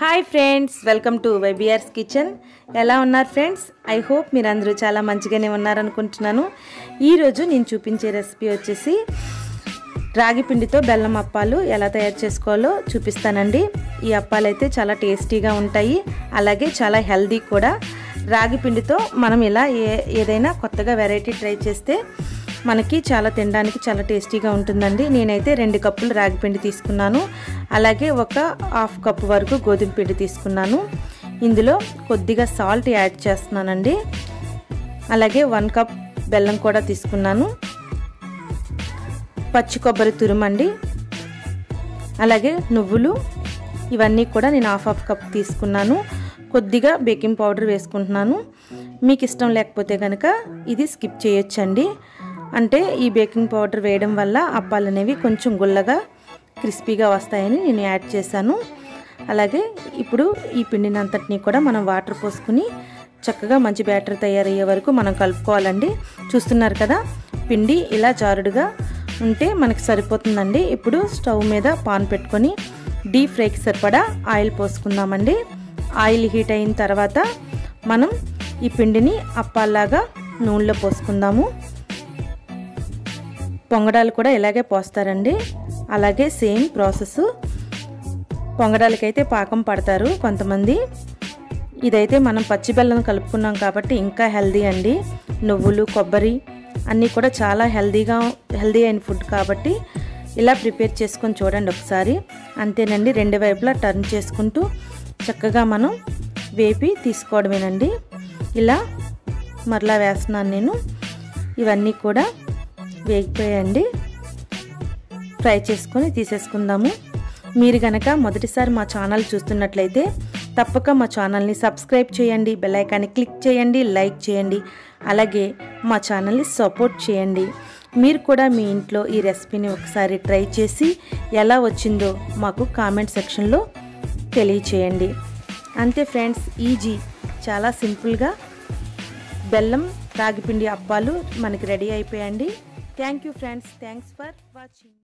hi friends welcome to Y B R's kitchen ఎలా ఉన్నారు friends I hope మీరందరూ చాలా మంచిగానే ఉన్నారనుకుంటున్నాను ఈరోజు నేను చూపించే రెసిపీ వచ్చేసి రాగి పిండితో బెల్లం అప్పాలు ఎలా తయారు చేసుకోవాలో చూపిస్తానండి ఈ అప్పాలు అయితే చాలా టేస్టీగా ఉంటాయి అలాగే చాలా హెల్దీ కూడా రాగి పిండితో మనం ఇలా ఏ ఏదైనా కొత్తగా వెరైటీ ట్రై చేస్తే మనకి చాలా తినడానికి చాలా టేస్టీగా ఉంటుందండి నేనైతే రెండు కప్పులు రాగి పిండి తీసుకున్నాను అలాగే ఒక హాఫ్ కప్ వరకు గోధుమ పిండి తీసుకున్నాను ఇందులో కొద్దిగా సాల్ట్ యాడ్ చేస్తున్నానండి అలాగే వన్ కప్ బెల్లం కూడా తీసుకున్నాను పచ్చి కొబ్బరి తురుమండి అలాగే నువ్వులు ఇవన్నీ కూడా నేను హాఫ్ హాఫ్ కప్ తీసుకున్నాను కొద్దిగా బేకింగ్ పౌడర్ వేసుకుంటున్నాను మీకు ఇష్టం లేకపోతే కనుక ఇది స్కిప్ చేయొచ్చండి అంటే ఈ బేకింగ్ పౌడర్ వేయడం వల్ల అప్పాలు అనేవి కొంచెం గుల్లగా క్రిస్పీగా వస్తాయని నేను యాడ్ చేశాను అలాగే ఇప్పుడు ఈ పిండిని అంతటినీ కూడా మనం వాటర్ పోసుకుని చక్కగా మంచి బ్యాటర్ తయారయ్యే వరకు మనం కలుపుకోవాలండి చూస్తున్నారు కదా పిండి ఇలా జారుడుగా ఉంటే మనకి సరిపోతుందండి ఇప్పుడు స్టవ్ మీద పాన్ పెట్టుకొని డీప్ ఫ్రైకి సరిపడా ఆయిల్ పోసుకుందామండి ఆయిల్ హీట్ అయిన తర్వాత మనం ఈ పిండిని అప్పాలాగా నూనెలో పోసుకుందాము పొంగడాలు కూడా ఇలాగే పోస్తారండి అలాగే సేమ్ ప్రాసెస్ పొంగడాలకైతే పాకం పడతారు కొంతమంది ఇదైతే మనం పచ్చి బెల్లం కలుపుకున్నాం కాబట్టి ఇంకా హెల్దీ అండి నువ్వులు కొబ్బరి అన్నీ కూడా చాలా హెల్దీగా హెల్దీ అయిన ఫుడ్ కాబట్టి ఇలా ప్రిపేర్ చేసుకొని చూడండి ఒకసారి అంతేనండి రెండు వైపులా టర్న్ చేసుకుంటూ చక్కగా మనం వేపి తీసుకోవడమేనండి ఇలా మరలా వేస్తున్నాను నేను ఇవన్నీ కూడా వేగిపోయండి ఫ్రై చేసుకొని తీసేసుకుందాము మీరు కనుక మొదటిసారి మా ఛానల్ చూస్తున్నట్లయితే తప్పక మా ఛానల్ని సబ్స్క్రైబ్ చేయండి బెల్లైకాన్ని క్లిక్ చేయండి లైక్ చేయండి అలాగే మా ఛానల్ని సపోర్ట్ చేయండి మీరు కూడా మీ ఇంట్లో ఈ రెసిపీని ఒకసారి ట్రై చేసి ఎలా వచ్చిందో మాకు కామెంట్ సెక్షన్లో తెలియచేయండి అంతే ఫ్రెండ్స్ ఈజీ చాలా సింపుల్గా బెల్లం రాగిపిండి అప్పాలు మనకి రెడీ అయిపోయండి thank you friends thanks for watching